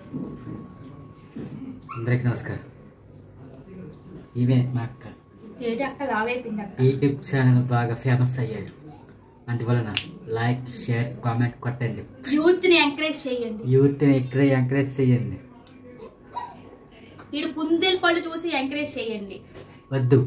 అందరికి నమస్కారం ఈమె మా అక్క ఏడు అక్క లావైపోయింది అక్క యూట్యూబ్ ఛానల్ బాగా ఫేమస్ అయ్యారు అందువలన లైక్ షేర్ కామెంట్ కొట్టండి యూత్ ని ఎంకరేజ్ చేయండి యూత్ని ఎక్కువ ఎంకరేజ్ చేయండి ఈడు కుందేలు పళ్ళు చూసి ఎంకరేజ్ చేయండి వద్దు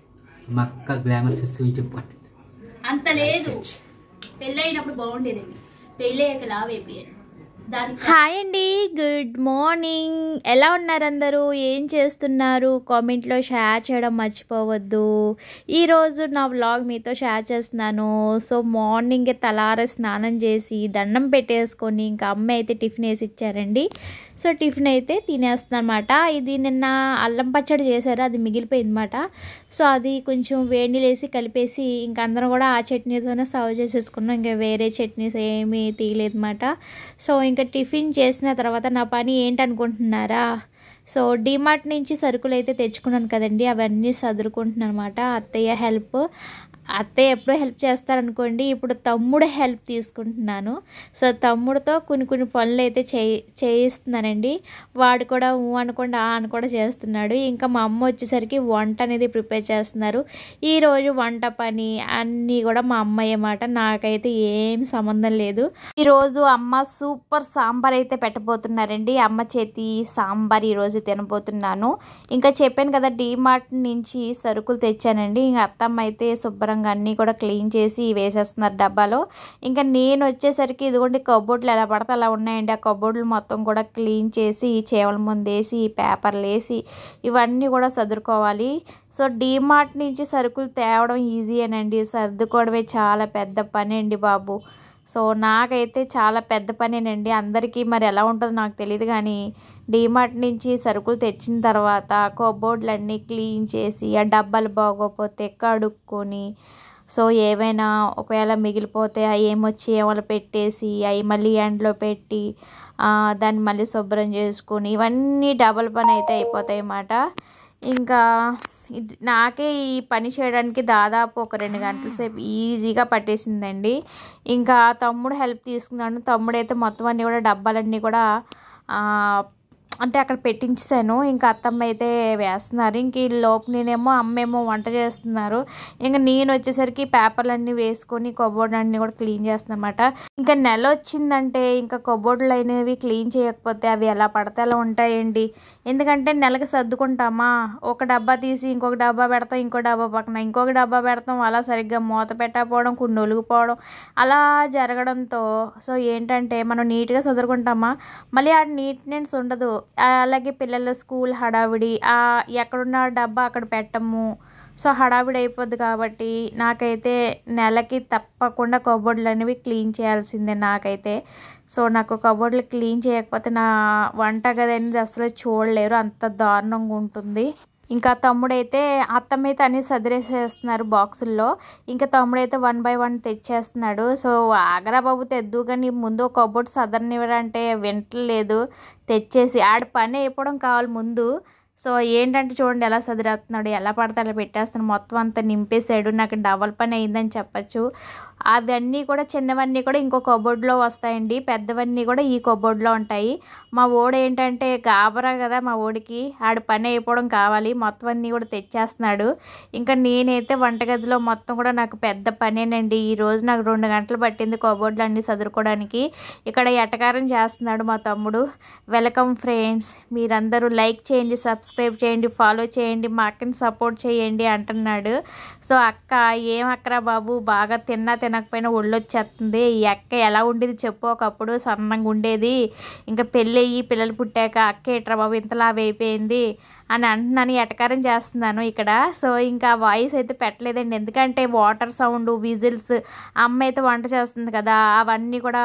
మా అక్క గ్లామర్ చూసి యూట్యూబ్ కొట్టండి అంత లేదు పెళ్ళైనప్పుడు బాగుండేదండి పెళ్ళయ్యాక లావైపోయాను దానికి హాయ్ అండి గుడ్ మార్నింగ్ ఎలా ఉన్నారు అందరూ ఏం చేస్తున్నారు కామెంట్లో షేర్ చేయడం మర్చిపోవద్దు ఈరోజు నా వ్లాగ్ మీతో షేర్ చేస్తున్నాను సో మార్నింగే తలార స్నానం చేసి దండం పెట్టేసుకొని ఇంకా అమ్మ అయితే టిఫిన్ వేసి ఇచ్చారండి సో టిఫిన్ అయితే తినేస్తున్నాను అనమాట ఇది నిన్న అల్లం పచ్చడి చేశారు అది మిగిలిపోయింది అనమాట సో అది కొంచెం వేడి వేసి కలిపేసి ఇంకా అందరం కూడా ఆ చట్నీతోనే సర్వ్ చేసేసుకున్నాం ఇంకా వేరే చట్నీస్ ఏమీ తీయలేదు అనమాట సో ఇంకా టిఫిన్ చేసిన తర్వాత నా పని ఏంటనుకుంటున్నారా సో డిమార్ట్ నుంచి సరుకులు అయితే తెచ్చుకున్నాను కదండి అవన్నీ సదురుకుంటున్నాను అనమాట అత్తయ్య హెల్ప్ అత్తయ్య ఎప్పుడో హెల్ప్ చేస్తారనుకోండి ఇప్పుడు తమ్ముడు హెల్ప్ తీసుకుంటున్నాను సో తమ్ముడితో కొన్ని కొన్ని పనులు అయితే చేయి చేయిస్తున్నానండి వాడు కూడా ఊ అనకుండా ఆ అని కూడా చేస్తున్నాడు ఇంకా మా అమ్మ వచ్చేసరికి వంట అనేది ప్రిపేర్ చేస్తున్నారు ఈరోజు వంట పని అన్నీ కూడా మా అమ్మాయి మాట నాకైతే ఏం సంబంధం లేదు ఈరోజు అమ్మ సూపర్ సాంబార్ అయితే పెట్టబోతున్నారండి అమ్మ చేతి సాంబార్ ఈరోజు తినబోతున్నాను ఇంకా చెప్పాను కదా డీమార్ట్ నుంచి సరుకులు తెచ్చానండి ఇంకా అత్తమ్మ అయితే శుభ్రంగా అన్నీ కూడా క్లీన్ చేసి వేసేస్తున్నారు డబ్బాలో ఇంకా నేను వచ్చేసరికి ఇదిగోండి కబోర్డ్లు ఎలా పడితే అలా ఉన్నాయండి ఆ కబోర్డులు మొత్తం కూడా క్లీన్ చేసి చేవల ముందేసి పేపర్లు వేసి ఇవన్నీ కూడా సర్దుకోవాలి సో డీమార్ట్ నుంచి సరుకులు తేవడం ఈజీయేనండి సర్దుకోవడమే చాలా పెద్ద పని అండి బాబు సో నాకైతే చాలా పెద్ద పనేనండి అందరికీ మరి ఎలా ఉంటుందో నాకు తెలియదు కానీ డీమార్ట్ నుంచి సరుకులు తెచ్చిన తర్వాత కబోర్డ్లన్నీ క్లీన్ చేసి ఆ డబ్బాలు బాగోపోతే కడుక్కొని సో ఏవైనా ఒకవేళ మిగిలిపోతే అవి ఏమొచ్చి ఏమైనా పెట్టేసి అవి మళ్ళీ ఎండలో పెట్టి ఆ, దాన్ని మళ్ళీ శుభ్రం చేసుకొని ఇవన్నీ డబల్ పని అయితే అయిపోతాయి అన్నమాట ఇంకా ఇది నాకే ఈ పని చేయడానికి దాదాపు ఒక రెండు గంటల సేపు ఈజీగా పట్టేసిందండి ఇంకా తమ్ముడు హెల్ప్ తీసుకున్నాను తమ్ముడైతే మొత్తం అన్నీ కూడా డబ్బాలన్నీ కూడా ఆ, అంటే అక్కడ పెట్టించాను ఇంకా అత్తమ్మ అయితే వేస్తున్నారు ఇంక ఈ లోపు నేనేమో అమ్మేమో వంట చేస్తున్నారు ఇంకా నేను వచ్చేసరికి పేపర్లన్నీ వేసుకొని కబోర్డ్ అన్నీ కూడా క్లీన్ చేస్తున్నాను అనమాట ఇంకా నెల వచ్చిందంటే ఇంకా కబోర్డులు అనేవి క్లీన్ చేయకపోతే అవి ఎలా పడితే అలా ఉంటాయండి ఎందుకంటే నెలకి సర్దుకుంటామా ఒక డబ్బా తీసి ఇంకొక డబ్బా పెడతాం ఇంకో డబ్బా పక్కన ఇంకొక డబ్బా పెడతాం అలా సరిగ్గా మూత పెట్టకపోవడం కొన్ని ఒలుగుపోవడం అలా జరగడంతో సో ఏంటంటే మనం నీట్గా సదురుకుంటామా మళ్ళీ ఆ నీట్నెస్ ఉండదు ఆ, అలాగే పిల్లల స్కూల్ హడావిడి ఆ ఎక్కడున్న డబ్బా అక్కడ పెట్టము సో హడావిడి అయిపోద్ది కాబట్టి నాకైతే నెలకి తప్పకుండా కబోర్డులు అనేవి క్లీన్ చేయాల్సిందే నాకైతే సో నాకు కబోర్డులు క్లీన్ చేయకపోతే నా వంటగది అనేది అసలు చూడలేరు అంత దారుణంగా ఉంటుంది ఇంకా తమ్ముడైతే అత్తమైతే అన్ని సదిరేసేస్తున్నారు బాక్సుల్లో ఇంకా తమ్ముడైతే వన్ బై వన్ తెచ్చేస్తున్నాడు సో ఆగరా బాబు తెద్దు కానీ ముందు ఒక కబోర్డ్ సదరనివ్వడంటే వింటలేదు తెచ్చేసి ఆడ పని అయిపోవడం కావాలి ముందు సో ఏంటంటే చూడండి ఎలా సదిరేస్తున్నాడు ఎలా పడితే అలా పెట్టేస్తున్నాడు మొత్తం అంతా నింపేసాడు నాకు డబల్ పని అయిందని చెప్పచ్చు అవన్నీ కూడా చిన్నవన్నీ కూడా ఇంకో కబోర్డ్లో వస్తాయండి పెద్దవన్నీ కూడా ఈ కబోర్డ్లో ఉంటాయి మా ఓడు ఏంటంటే గాబరా కదా మా ఓడికి ఆడ పని అయిపోవడం కావాలి మొత్తం అన్నీ కూడా తెచ్చేస్తున్నాడు ఇంకా నేనైతే వంటగదిలో మొత్తం కూడా నాకు పెద్ద పనేనండి ఈ రోజు నాకు రెండు గంటలు పట్టింది కబోర్డ్లు అన్నీ సదురుకోవడానికి ఇక్కడ ఎటకారం చేస్తున్నాడు మా తమ్ముడు వెల్కమ్ ఫ్రెండ్స్ మీరందరూ లైక్ చేయండి సబ్స్క్రైబ్ చేయండి ఫాలో చేయండి మా అక్కని సపోర్ట్ చేయండి అంటున్నాడు సో అక్క ఏం అక్కరా బాబు బాగా తిన్నా తినకపోయినా ఒళ్ళు వచ్చేస్తుంది ఈ అక్క ఎలా ఉండేది చెప్పు ఒకప్పుడు సన్నంగా ఉండేది ఇంకా పెళ్ళి అయ్యి పిల్లలు పుట్టాక అక్క ఏట్రా బాబు ఇంతలా అయిపోయింది అని అంటున్నాను ఎటకారం చేస్తున్నాను ఇక్కడ సో ఇంకా వాయిస్ అయితే పెట్టలేదండి ఎందుకంటే వాటర్ సౌండ్ విజిల్స్ అమ్మ అయితే వంట చేస్తుంది కదా అవన్నీ కూడా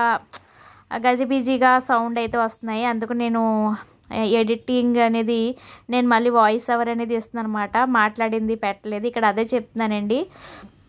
గజిబిజిగా సౌండ్ అయితే వస్తున్నాయి అందుకు నేను ఎడిటింగ్ అనేది నేను మళ్ళీ వాయిస్ ఓవర్ అనేది ఇస్తున్నాను అనమాట మాట్లాడింది పెట్టలేదు ఇక్కడ అదే చెప్తున్నానండి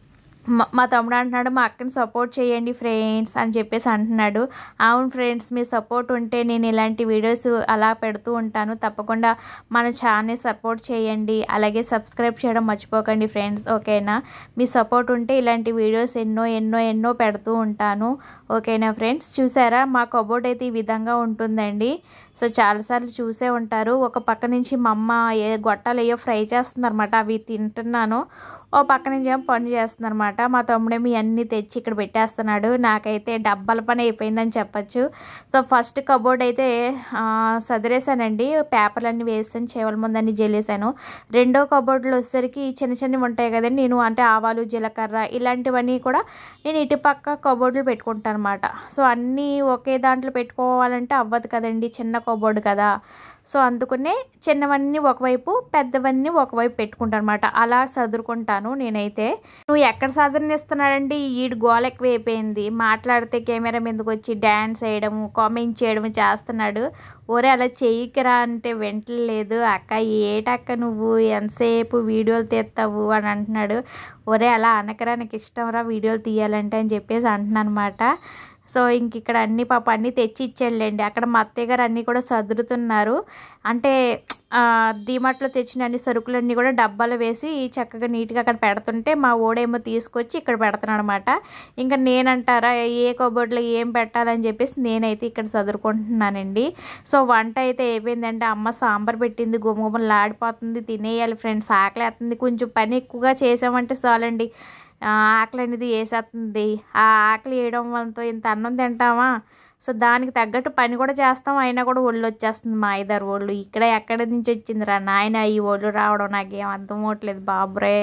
మా- మా తమ్ముడు అంటున్నాడు మా అక్కని సపోర్ట్ చేయండి ఫ్రెండ్స్ అని చెప్పేసి అంటున్నాడు అవును ఫ్రెండ్స్ మీ సపోర్ట్ ఉంటే నేను ఇలాంటి వీడియోస్ అలా పెడుతూ ఉంటాను తప్పకుండా మన ఛానల్ సపోర్ట్ చేయండి అలాగే సబ్స్క్రైబ్ చేయడం మర్చిపోకండి ఫ్రెండ్స్ ఓకేనా మీ సపోర్ట్ ఉంటే ఇలాంటి వీడియోస్ ఎన్నో ఎన్నో ఎన్నో పెడుతూ ఉంటాను ఓకేనా ఫ్రెండ్స్ చూసారా మా కబోర్డ్ అయితే ఈ విధంగా ఉంటుందండి సో చాలాసార్లు చూసే ఉంటారు ఒక పక్క నుంచి మా అమ్మ ఏ గొట్టాలు ఏయో ఫ్రై చేస్తుందన్నమాట అవి తింటున్నాను ఓ పక్క నుంచి ఏమో పని చేస్తుందన్నమాట మా తమ్ముడేమో ఇవన్నీ తెచ్చి ఇక్కడ పెట్టేస్తున్నాడు నాకైతే డబ్బాల పని అయిపోయిందని చెప్పచ్చు సో ఫస్ట్ కబోర్డ్ అయితే ఆ, సదిరేసానండి పేపర్లన్నీ వేసాను చేవల ముందన్నీ జల్లేసాను రెండో కబోర్డ్లో వచ్చేసరికి చిన్న చిన్నవి ఉంటాయి కదండి నేను అంటే ఆవాలు జీలకర్ర ఇలాంటివన్నీ కూడా నేను ఇటు పక్క కబోర్డులు పెట్టుకుంటాను అనమాట సో అన్నీ ఒకే దాంట్లో పెట్టుకోవాలంటే అవ్వదు కదండి చిన్న కబోర్డు కదా సో అందుకనే చిన్నవన్నీ ఒకవైపు పెద్దవన్నీ ఒకవైపు పెట్టుకుంటాను అనమాట అలా సదురుకుంటాను నేనైతే నువ్వు ఎక్కడ సదరనిస్తున్నాడండి ఈడు గోల ఎక్కువ అయిపోయింది మాట్లాడితే కెమెరా మీదకి వచ్చి డ్యాన్స్ వేయడము కామెంట్ చేయడము చేస్తున్నాడు ఒరే అలా చెయ్యికిరా అంటే వెంటలేదు అక్క ఏటక్క నువ్వు ఎంతసేపు వీడియోలు తీస్తావు అని అంటున్నాడు ఒరే అలా అనకరా నాకు ఇష్టం రా వీడియోలు తీయాలంటే అని చెప్పేసి అంటున్నాను అనమాట సో ఇంక ఇక్కడ అన్ని పాప అన్నీ తెచ్చి ఇచ్చాడులేండి అక్కడ మా అత్తయ్య గారు అన్నీ కూడా సదురుతున్నారు అంటే డిమార్ట్లో తెచ్చిన అన్ని సరుకులన్నీ కూడా డబ్బాలో వేసి చక్కగా నీట్గా అక్కడ పెడుతుంటే మా ఓడేమో తీసుకొచ్చి ఇక్కడ పెడతాను అనమాట ఇంకా నేనంటారా ఏ కబోర్డ్లో ఏం పెట్టాలని చెప్పేసి నేనైతే ఇక్కడ చదువుకుంటున్నానండి సో వంట అయితే అయిపోయిందంటే అమ్మ సాంబార్ పెట్టింది గుమగుమలు ఆడిపోతుంది తినేయాలి ఫ్రెండ్స్ ఆకలి వేస్తుంది కొంచెం పని ఎక్కువగా చేసామంటే చాలండి ఆ, ఆకలి అనేది వేసేస్తుంది ఆ ఆకలి వేయడం వల్లతో ఇంత అన్నం తింటామా సో దానికి తగ్గట్టు పని కూడా చేస్తాం అయినా కూడా ఒళ్ళు వచ్చేస్తుంది మా ఐదారు ఒళ్ళు ఇక్కడ ఎక్కడి నుంచి వచ్చిందిరా నాయన ఈ ఒళ్ళు రావడం నాకేం అర్థం అవట్లేదు బాబురే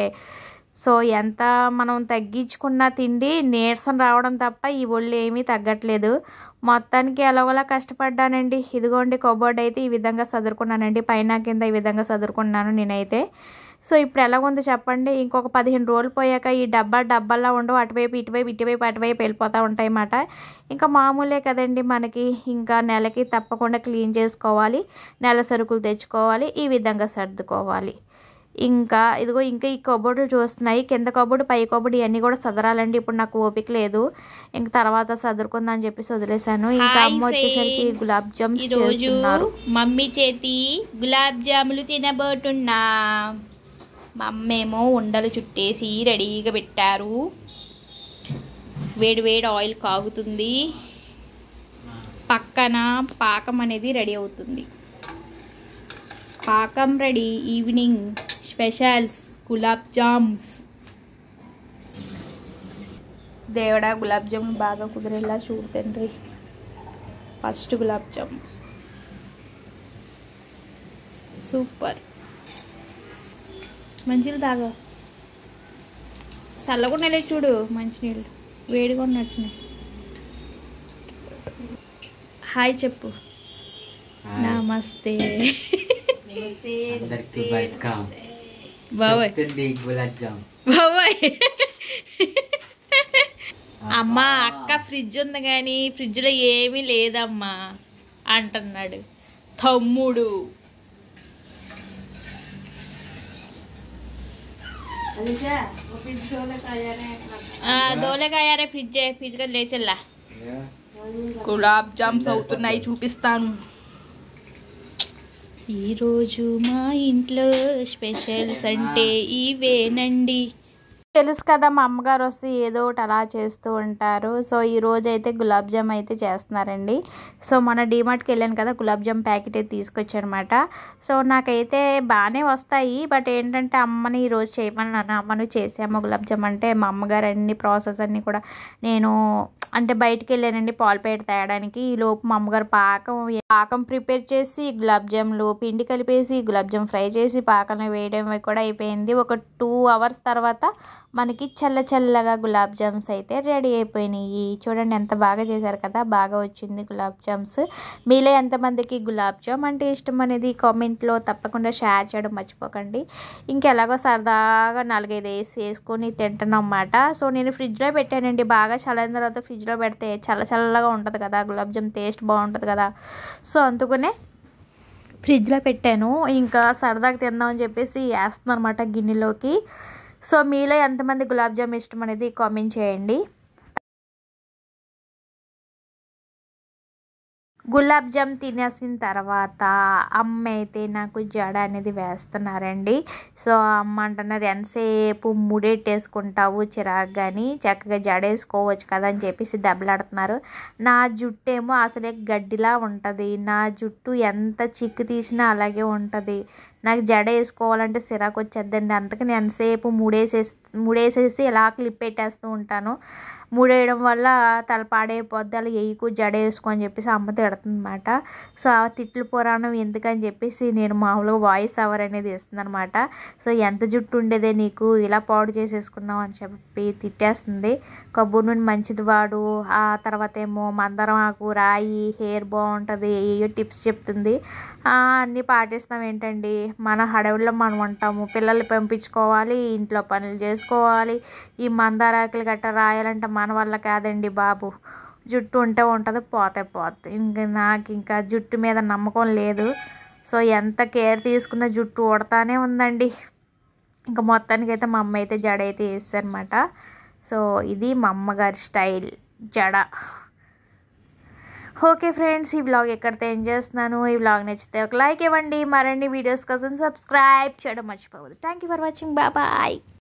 సో ఎంత మనం తగ్గించుకున్న తిండి నీరసం రావడం తప్ప ఈ ఒళ్ళు ఏమీ తగ్గట్లేదు మొత్తానికి ఎలాగోలా కష్టపడ్డానండి ఇదిగోండి కబోర్డ్ అయితే ఈ విధంగా చదువుకున్నానండి పైన కింద ఈ విధంగా చదువుకున్నాను నేనైతే సో ఇప్పుడు ఎలా ఉందో చెప్పండి ఇంకొక పదిహేను రోజులు పోయాక ఈ డబ్బా డబ్బాల్లో ఉండవు అటువైపు ఇటువైపు ఇటువైపు అటువైపు వెళ్ళిపోతూ ఉంటాయి అన్నమాట ఇంకా మామూలే కదండి మనకి ఇంకా నెలకి తప్పకుండా క్లీన్ చేసుకోవాలి నెల సరుకులు తెచ్చుకోవాలి ఈ విధంగా సర్దుకోవాలి ఇంకా ఇదిగో ఇంకా ఈ కబోర్డులు చూస్తున్నాయి కింద కబోర్డు పై కబోర్డు ఇవన్నీ కూడా సదరాలండి ఇప్పుడు నాకు ఓపిక లేదు ఇంక తర్వాత సదురుకుందా అని చెప్పేసి వదిలేశాను ఇంకా హాయ్ అమ్మ వచ్చేసరికి ఫ్రెండ్స్. గులాబ్ జామ్స్ ఈరోజు చేస్తున్నారు మమ్మీ చేతి గులాబ్ జాములు తినబోతున్నా మా అమ్మేమో ఉండలు చుట్టేసి రెడీగా పెట్టారు వేడి వేడి ఆయిల్ కాగుతుంది పక్కన పాకం అనేది రెడీ అవుతుంది పాకం ready evening specials gulab jams దేవుడా గులాబ్ జామున్ బాగా కుదిరేలా చూడు తండ్రి ఫస్ట్ గులాబ్ జామ్ సూపర్ మంచినీళ్ళు తాగా చల్లగా ఉండలే చూడు మంచినీళ్ళు వేడిగా ఉన్నట్టున్నాయి హాయ్ చెప్పు నమస్తే అందరికి వెల్కమ్ బాబాయ్ చెప్తుంది గులాబ్ జామ్ బాబాయ్ అమ్మ అక్క ఫ్రిడ్జ్ ఉంది కానీ ఫ్రిడ్జ్లో ఏమీ లేదమ్మా అంటున్నాడు తమ్ముడు ఆ, దోలకాయారే ఫ్రిడ్జ్ ఫ్రిడ్జ్ గా లేచెల్లా గులాబ్ జామ్స్ అవుతున్నాయి చూపిస్తాను ఈరోజు మా ఇంట్లో స్పెషల్స్ అంటే ఇవేనండి తెలుసు కదా మా అమ్మగారు వస్తే ఏదో ఒకటి అలా చేస్తూ ఉంటారు సో ఈ రోజు అయితే గులాబ్ జామ్ అయితే చేస్తున్నారండి సో మన డీమార్ట్కి వెళ్ళాను కదా గులాబ్ జామ్ ప్యాకెట్ అయితే తీసుకొచ్చారనమాట సో నాకైతే బాగానే వస్తాయి బట్ ఏంటంటే అమ్మని ఈ రోజు చేయమన్నాను అమ్మను చేసాము గులాబ్ జామ్ అంటే మా అమ్మగారు అన్ని ప్రాసెస్ అన్నీ కూడా నేను అంటే బయటికి వెళ్ళానండి పాలు పేట తేయడానికి ఈ లోపు మా అమ్మగారు పాకం పాకం ప్రిపేర్ చేసి గులాబ్ జామ్లు పిండి కలిపేసి గులాబ్ జామ్ ఫ్రై చేసి పాకంలో వేయడం కూడా అయిపోయింది ఒక టూ అవర్స్ తర్వాత మనకి చల్ల చల్లగా గులాబ్ జామ్స్ అయితే రెడీ అయిపోయినాయి చూడండి ఎంత బాగా చేశారు కదా బాగా వచ్చింది గులాబ్ జామ్స్ మీలో ఎంతమందికి గులాబ్ జామ్ అంటే ఇష్టం అనేది కామెంట్లో తప్పకుండా షేర్ చేయడం మర్చిపోకండి ఇంకెలాగో సరదాగా నాలుగైదు వేసి వేసుకొని తింటున్నాం అన్నమాట సో నేను ఫ్రిడ్జ్లో పెట్టానండి బాగా చల్లని తర్వాత ఫ్రిడ్జ్లో పెడితే చల్ల చల్లగా ఉంటుంది కదా గులాబ్ జామ్ టేస్ట్ బాగుంటుంది కదా సో అందుకనే ఫ్రిడ్జ్లో పెట్టాను ఇంకా సరదాగా తిందామని చెప్పేసి వేస్తున్నాను అనమాట గిన్నెలోకి సో మీలో ఎంతమంది గులాబ్ జామ్ ఇష్టం అనేది కామెంట్ చేయండి గులాబ్ జామ్ తినేసిన తర్వాత అమ్మ అయితే నాకు జడ అనేది వేస్తున్నారండి సో అమ్మ అంటున్నారు ఎంతసేపు ముడెట్టేసుకుంటావు చిరాకు కానీ చక్కగా జడ వేసుకోవచ్చు కదా అని చెప్పేసి దెబ్బలాడుతున్నారు నా జుట్టు ఏమో అసలే గడ్డిలా ఉంటుంది నా జుట్టు ఎంత చిక్కు తీసినా అలాగే ఉంటుంది నాకు జడ వేసుకోవాలంటే సిరాకు వచ్చేద్దండి అందుకని ఎంతసేపు ముడేసేసి ముడేసేసి ఇలా క్లిప్ పెట్టేస్తూ ఉంటాను ముడేయడం వల్ల తల పాడైపోద్ది అలా వేయకు జడ వేసుకో అని చెప్పేసి అమ్మ తిడుతుందన్నమాట సో ఆ తిట్లు పురాణం ఎందుకని చెప్పేసి నేను మామూలుగా వాయిస్ అవర్ అనేది ఇస్తుంది అనమాట సో ఎంత జుట్టు ఉండేదే నీకు ఇలా పాడు చేసేసుకున్నావు అని చెప్పి తిట్టేస్తుంది కొబ్బరి నూనె మంచిది వాడు ఆ తర్వాత ఏమో మందరం ఆకు రాయి హెయిర్ బాగుంటుంది ఏయో టిప్స్ చెప్తుంది అన్నీ పాటిస్తాం ఏంటండి మన హడవుల్లో మనం ఉంటాము పిల్లల్ని పంపించుకోవాలి ఇంట్లో పనులు చేసుకోవాలి ఈ మందారాకులు గట్రా రాయాలంటే మన వల్ల కాదండి బాబు జుట్టు ఉంటే ఉంటుంది పోతే పోతే ఇంకా నాకు ఇంకా జుట్టు మీద నమ్మకం లేదు సో ఎంత కేర్ తీసుకున్న జుట్టు ఊడతానే ఉందండి ఇంకా మొత్తానికైతే మా అమ్మ అయితే జడ అయితే వేస్తారనమాట సో ఇది మా అమ్మగారి స్టైల్ జడ ఓకే ఫ్రెండ్స్ ఈ బ్లాగ్ ఎక్కడితో ఏం చేస్తున్నాను ఈ బ్లాగ్ నచ్చితే ఒక లైక్ ఇవ్వండి మరిన్ని వీడియోస్ కోసం సబ్స్క్రైబ్ చేయడం మర్చిపోవద్దు thank you for watching bye